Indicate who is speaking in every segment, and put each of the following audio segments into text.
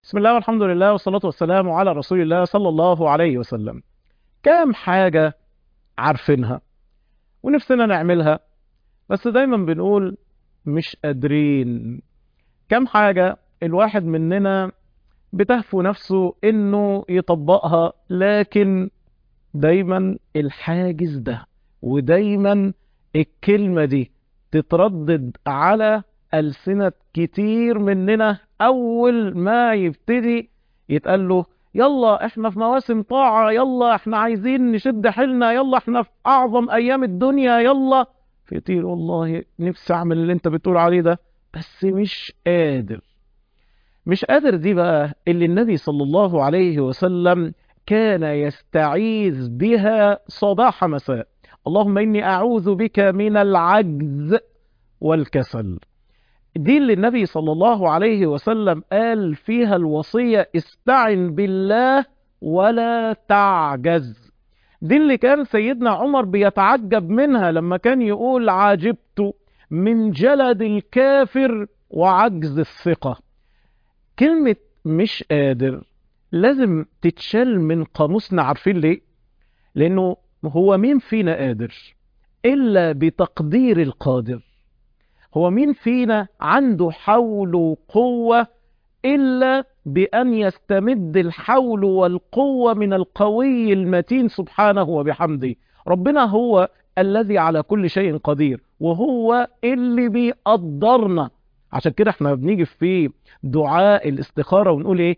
Speaker 1: بسم الله والحمد لله والصلاة والسلام على رسول الله صلى الله عليه وسلم كام حاجة عارفينها ونفسنا نعملها بس دايما بنقول مش قادرين كام حاجة الواحد مننا بتهفو نفسه انه يطبقها لكن دايما الحاجز ده ودايما الكلمة دي تتردد على ألسنة كتير مننا أول ما يبتدي يتقال له يلا احنا في مواسم طاعة يلا احنا عايزين نشد حيلنا يلا احنا في أعظم أيام الدنيا يلا فيطير والله نفسي أعمل اللي انت بتقول عليه ده بس مش قادر مش قادر دي بقى اللي النبي صلى الله عليه وسلم كان يستعيذ بها صباح مساء اللهم إني أعوذ بك من العجز والكسل دي اللي النبي صلى الله عليه وسلم قال فيها الوصية استعن بالله ولا تعجز دي اللي كان سيدنا عمر بيتعجب منها لما كان يقول عاجبت من جلد الكافر وعجز الثقة كلمة مش قادر لازم تتشال من قاموسنا عارفين ليه لانه هو مين فينا قادر الا بتقدير القادر هو مين فينا عنده حول وقوة إلا بأن يستمد الحول والقوة من القوي المتين سبحانه وبحمده ربنا هو الذي على كل شيء قدير وهو اللي بيقدرنا عشان كده احنا بنيجي في دعاء الاستخارة ونقول ايه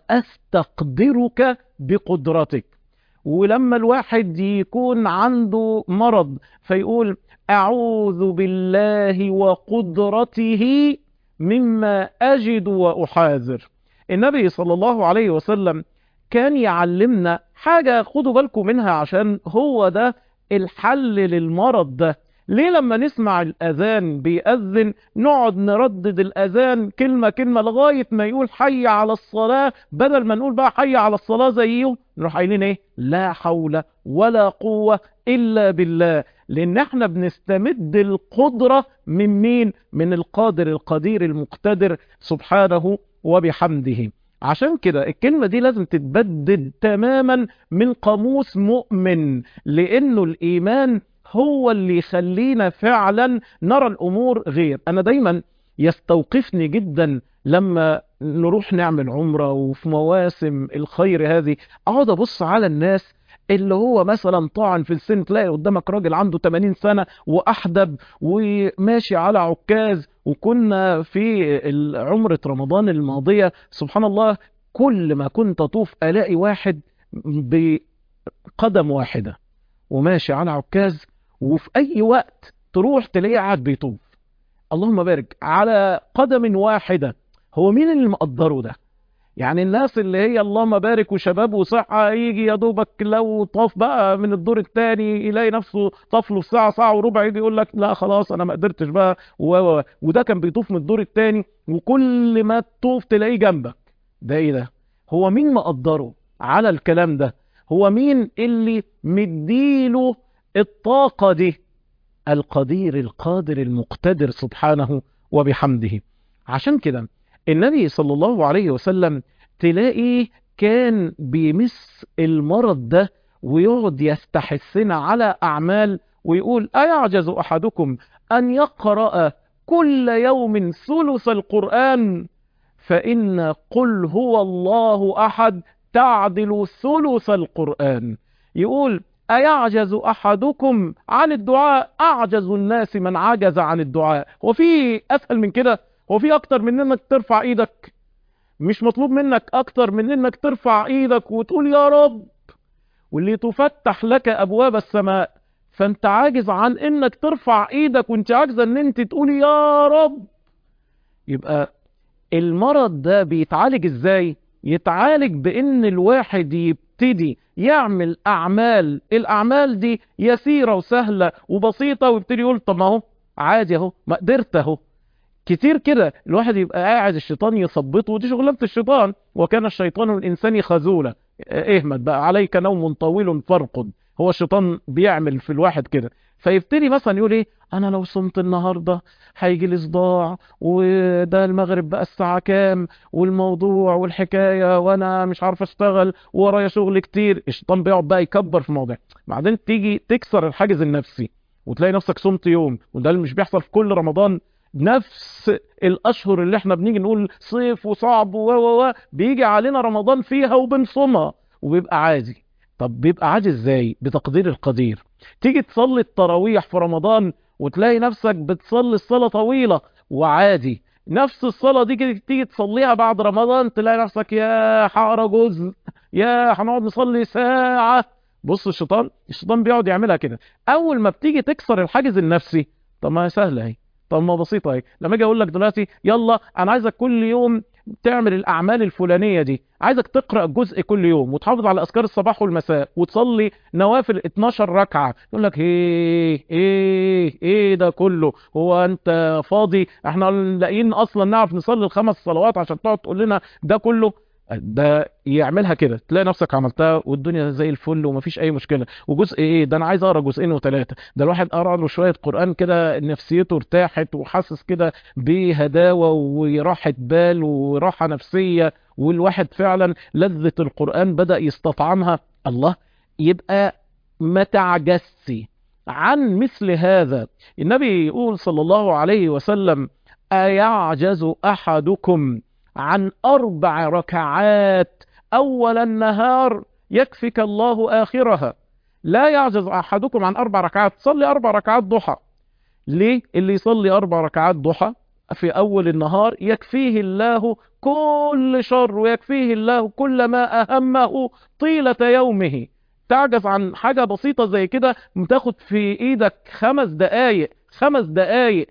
Speaker 1: وأستقدرك بقدرتك ولما الواحد يكون عنده مرض فيقول أعوذ بالله وقدرته مما أجد وأحاذر النبي صلى الله عليه وسلم كان يعلمنا حاجة خدوا بالكم منها عشان هو ده الحل للمرض ده ليه لما نسمع الأذان بيأذن نقعد نردد الأذان كلمة كلمة لغاية ما يقول حي على الصلاة بدل ما نقول بقى حي على الصلاة زيه نروح قايلين ايه لا حول ولا قوة إلا بالله لأن احنا بنستمد القدرة من مين من القادر القدير المقتدر سبحانه وبحمده عشان كده الكلمة دي لازم تتبدد تماما من قاموس مؤمن لأنه الإيمان هو اللي يخلينا فعلا نرى الأمور غير أنا دايما يستوقفني جدا لما نروح نعمل عمرة وفي مواسم الخير هذه أقعد أبص على الناس اللي هو مثلا طاعن في السن تلاقي قدامك راجل عنده 80 سنة وأحدب وماشي على عكاز وكنا في عمرة رمضان الماضية سبحان الله كل ما كنت أطوف ألاقي واحد بقدم واحدة وماشي على عكاز وفي أي وقت تروح تلاقيه قاعد بيطوف اللهم بارك على قدم واحدة هو مين اللي مقدره ده يعني الناس اللي هي اللهم بارك وشباب وصحة يجي يا دوبك لو طاف بقى من الدور الثاني يلاقي نفسه طاف له ساعة ساعة وربع يجي يقول لك لا خلاص انا ما قدرتش بقى و... و... وده كان بيطوف من الدور الثاني وكل ما تطوف تلاقيه جنبك ده ايه ده هو مين مقدره على الكلام ده هو مين اللي مديله الطاقة دي القدير القادر المقتدر سبحانه وبحمده عشان كده النبي صلى الله عليه وسلم تلاقيه كان بيمس المرض ده ويقعد يستحثنا على أعمال ويقول أيعجز أحدكم أن يقرأ كل يوم ثلث القرآن فإن قل هو الله أحد تعدل ثلث القرآن يقول أيعجز أحدكم عن الدعاء أعجز الناس من عجز عن الدعاء هو في أسهل من كده هو في أكتر من إنك ترفع إيدك مش مطلوب منك أكتر من إنك ترفع إيدك وتقول يا رب واللي تفتح لك أبواب السماء فأنت عاجز عن إنك ترفع إيدك وأنت عاجزة إن أنت تقول يا رب يبقى المرض ده بيتعالج إزاي يتعالج بإن الواحد يبتدي يعمل أعمال الأعمال دي يسيرة وسهلة وبسيطة ويبتدي يقول طب ما هو عادي اهو ما قدرت اهو كتير كده الواحد يبقى قاعد الشيطان يثبطه ودي شغلانه الشيطان وكان الشيطان الانسان خذولا اهمت بقى عليك نوم طويل فرقد هو الشيطان بيعمل في الواحد كده فيبتدي مثلا يقول ايه انا لو صمت النهارده هيجي لي صداع وده المغرب بقى الساعه كام والموضوع والحكايه وانا مش عارف اشتغل ورايا شغل كتير الشيطان بيقعد بقى يكبر في الموضوع بعدين تيجي تكسر الحاجز النفسي وتلاقي نفسك صمت يوم وده اللي مش بيحصل في كل رمضان نفس الاشهر اللي احنا بنيجي نقول صيف وصعب و و و بيجي علينا رمضان فيها وبنصومها وبيبقى عادي طب بيبقى عادي ازاي بتقدير القدير تيجي تصلي التراويح في رمضان وتلاقي نفسك بتصلي الصلاة طويلة وعادي نفس الصلاة دي كده تيجي تصليها بعد رمضان تلاقي نفسك يا حقرا جزء يا هنقعد نصلي ساعة بص الشيطان الشيطان بيقعد يعملها كده اول ما بتيجي تكسر الحاجز النفسي طب ما هي سهله اهي طب ما بسيطه اهي لما اجي اقول لك دلوقتي يلا انا عايزك كل يوم تعمل الاعمال الفلانيه دي عايزك تقرا جزء كل يوم وتحافظ على اذكار الصباح والمساء وتصلي نوافل 12 ركعه يقول لك ايه ايه ايه ده كله هو انت فاضي احنا لاقيين اصلا نعرف نصلي الخمس صلوات عشان تقعد تقول لنا ده كله ده يعملها كده تلاقي نفسك عملتها والدنيا زي الفل ومفيش اي مشكله وجزء ايه ده انا عايز اقرا جزئين وثلاثه ده الواحد قرا له شويه قران كده نفسيته ارتاحت وحاسس كده بهداوه وراحه بال وراحه نفسيه والواحد فعلا لذه القران بدا يستطعمها الله يبقى ما تعجزش عن مثل هذا النبي يقول صلى الله عليه وسلم أيعجز أحدكم عن أربع ركعات أول النهار يكفك الله آخرها لا يعجز أحدكم عن أربع ركعات صلي أربع ركعات ضحى ليه اللي يصلي أربع ركعات ضحى في أول النهار يكفيه الله كل شر ويكفيه الله كل ما أهمه طيلة يومه تعجز عن حاجة بسيطة زي كده تاخد في ايدك خمس دقايق خمس دقايق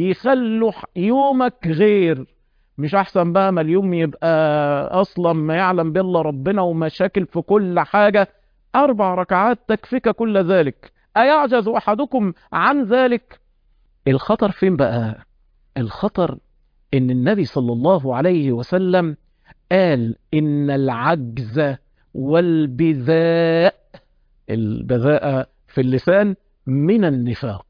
Speaker 1: يخلوا يومك غير مش احسن بقى ما اليوم يبقى اصلا ما يعلم بالله ربنا ومشاكل في كل حاجة اربع ركعات تكفيك كل ذلك ايعجز احدكم عن ذلك الخطر فين بقى الخطر ان النبي صلى الله عليه وسلم قال ان العجز والبذاء البذاءة في اللسان من النفاق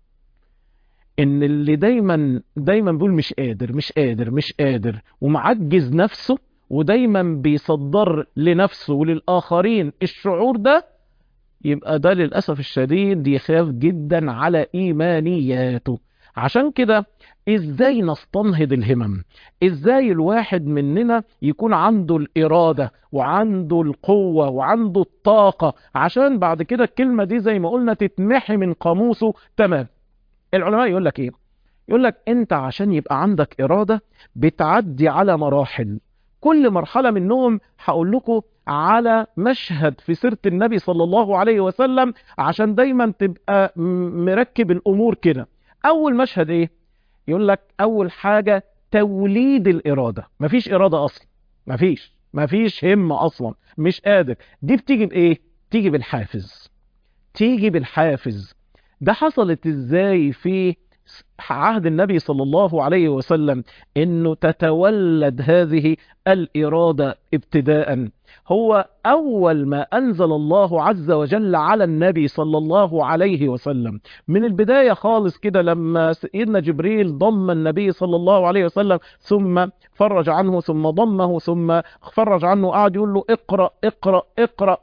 Speaker 1: ان اللي دايما دايما بيقول مش قادر مش قادر مش قادر ومعجز نفسه ودايما بيصدر لنفسه وللآخرين الشعور ده يبقى ده للأسف الشديد يخاف جدا على إيمانياته عشان كده ازاي نستنهض الهمم ازاي الواحد مننا يكون عنده الإرادة وعنده القوة وعنده الطاقة عشان بعد كده الكلمة دي زي ما قلنا تتمحي من قاموسه تمام العلماء يقول لك ايه يقول لك انت عشان يبقى عندك إرادة بتعدي على مراحل كل مرحلة منهم هقول لكم على مشهد في سيرة النبي صلى الله عليه وسلم عشان دايما تبقى مركب الأمور كده أول مشهد إيه يقول لك أول حاجة توليد الإرادة مفيش إرادة أصلا مفيش مفيش همة أصلا مش قادر دي بتيجي بإيه تيجي بالحافز تيجي بالحافز ده حصلت إزاي في عهد النبي صلى الله عليه وسلم انه تتولد هذه الإرادة ابتداء هو أول ما أنزل الله عز وجل على النبي صلى الله عليه وسلم من البداية خالص كده لما سيدنا جبريل ضم النبي صلى الله عليه وسلم ثم فرج عنه ثم ضمه ثم فرج عنه قعد يقول له اقرأ اقرأ اقرأ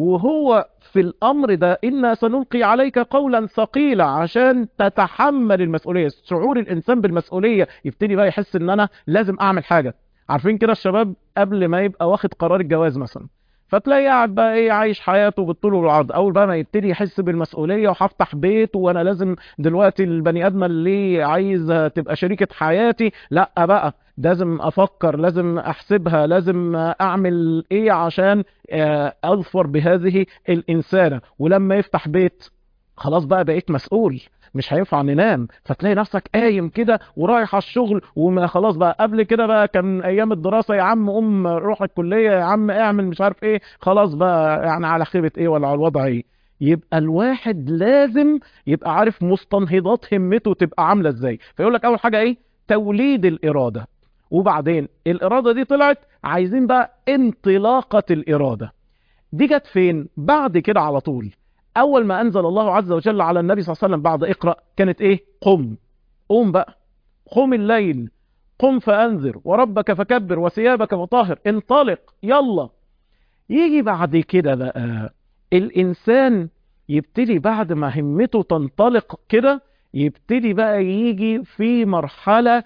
Speaker 1: وهو في الأمر ده إنا سنلقي عليك قولا ثقيلا عشان تتحمل المسؤولية شعور الإنسان بالمسؤولية يبتدي بقى يحس إن أنا لازم أعمل حاجة عارفين كده الشباب قبل ما يبقى واخد قرار الجواز مثلا فتلاقيه قاعد بقى ايه عايش حياته بالطول والعرض اول بقى ما يبتدي يحس بالمسؤوليه وهفتح بيت وانا لازم دلوقتي البني ادمه اللي عايزه تبقى شريكه حياتي لا بقى لازم افكر لازم احسبها لازم اعمل ايه عشان اظفر بهذه الانسانه ولما يفتح بيت خلاص بقى بقيت مسؤول مش هينفع ننام فتلاقي نفسك قايم كده ورايح على الشغل وما خلاص بقى قبل كده بقى كان ايام الدراسه يا عم قوم روح الكليه يا عم اعمل مش عارف ايه خلاص بقى يعني على خيبه ايه ولا على الوضع ايه يبقى الواحد لازم يبقى عارف مستنهضات همته تبقى عامله ازاي فيقول لك اول حاجه ايه توليد الاراده وبعدين الاراده دي طلعت عايزين بقى انطلاقه الاراده دي جت فين بعد كده على طول اول ما انزل الله عز وجل على النبي صلى الله عليه وسلم بعد اقرأ كانت ايه قم قوم بقى قم الليل قم فانذر وربك فكبر وثيابك فطهر انطلق يلا يجي بعد كده بقى الانسان يبتدي بعد ما همته تنطلق كده يبتدي بقى يجي في مرحلة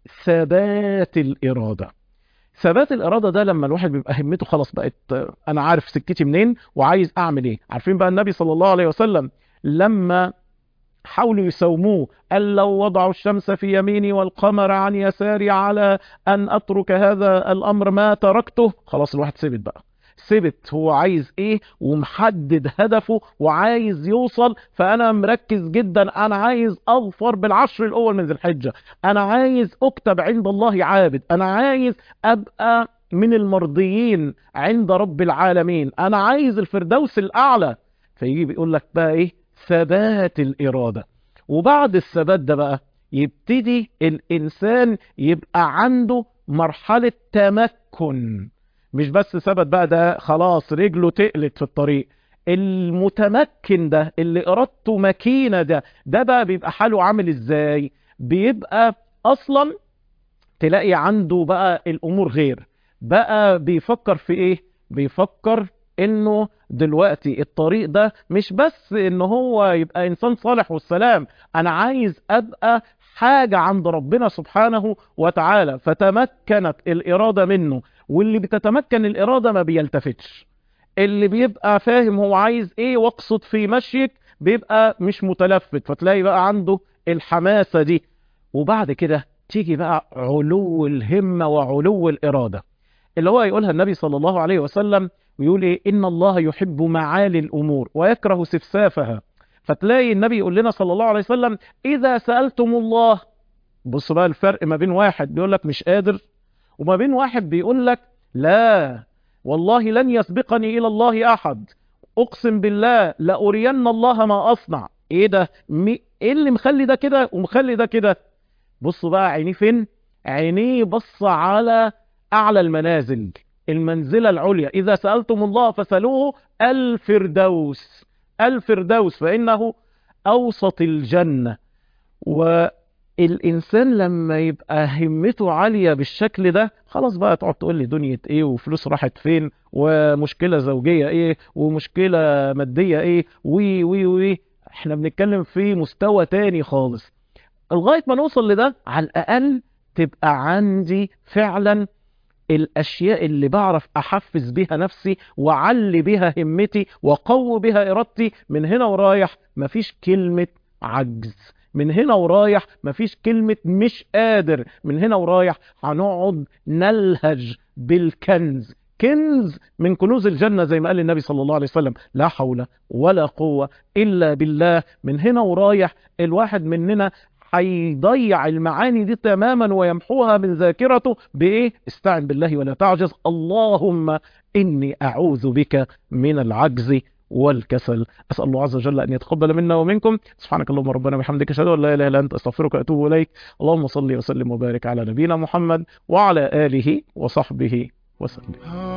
Speaker 1: ثبات الإرادة ثبات الإرادة ده لما الواحد بيبقى همته خلاص بقت أنا عارف سكتي منين وعايز أعمل إيه عارفين بقى النبي صلى الله عليه وسلم لما حاولوا يسوموه قال لو وضعوا الشمس في يميني والقمر عن يساري على أن أترك هذا الأمر ما تركته خلاص الواحد ثبت بقى ثبت هو عايز ايه ومحدد هدفه وعايز يوصل فانا مركز جدا انا عايز اظفر بالعشر الاول من ذي الحجه انا عايز اكتب عند الله عابد انا عايز ابقى من المرضيين عند رب العالمين انا عايز الفردوس الاعلى فيجي بيقول لك بقى ايه ثبات الاراده وبعد الثبات ده بقى يبتدي الانسان يبقى عنده مرحله تمكن مش بس ثبت بقى ده خلاص رجله تقلت في الطريق المتمكن ده اللي ارادته مكينه ده ده بقى بيبقى حاله عامل ازاي بيبقى اصلا تلاقي عنده بقى الامور غير بقى بيفكر في ايه بيفكر انه دلوقتي الطريق ده مش بس ان هو يبقى انسان صالح والسلام انا عايز ابقى حاجة عند ربنا سبحانه وتعالى فتمكنت الإرادة منه واللي بتتمكن الإرادة ما بيلتفتش اللي بيبقى فاهم هو عايز ايه واقصد في مشيك بيبقى مش متلفت فتلاقي بقى عنده الحماسة دي وبعد كده تيجي بقى علو الهمة وعلو الإرادة اللي هو يقولها النبي صلى الله عليه وسلم ويقول ايه إن الله يحب معالي الأمور ويكره سفسافها فتلاقي النبي يقول لنا صلى الله عليه وسلم إذا سألتم الله بص بقى الفرق ما بين واحد بيقول لك مش قادر وما بين واحد بيقول لك لا والله لن يسبقني إلى الله أحد أقسم بالله لأرين الله ما أصنع إيه ده مي... إيه اللي مخلي ده كده ومخلي ده كده بص بقى عينيه فين عينيه بص على أعلى المنازل المنزلة العليا إذا سألتم الله فسألوه الفردوس الفردوس فإنه أوسط الجنة والإنسان لما يبقى همته عالية بالشكل ده خلاص بقى تقعد تقول لي دنيا إيه وفلوس راحت فين ومشكلة زوجية إيه ومشكلة مادية إيه وي وي وي احنا بنتكلم في مستوى تاني خالص لغاية ما نوصل لده على الأقل تبقى عندي فعلا الأشياء اللي بعرف أحفز بها نفسي وعلي بها همتي وقوي بها إرادتي من هنا ورايح مفيش كلمة عجز من هنا ورايح مفيش كلمة مش قادر من هنا ورايح هنقعد نلهج بالكنز كنز من كنوز الجنة زي ما قال النبي صلى الله عليه وسلم لا حول ولا قوة إلا بالله من هنا ورايح الواحد مننا هيضيع المعاني دي تماما ويمحوها من ذاكرته بايه استعن بالله ولا تعجز اللهم اني اعوذ بك من العجز والكسل اسال الله عز وجل ان يتقبل منا ومنكم سبحانك اللهم ربنا وبحمدك اشهد ان لا اله الا انت استغفرك واتوب اليك اللهم صل وسلم وبارك على نبينا محمد وعلى اله وصحبه وسلم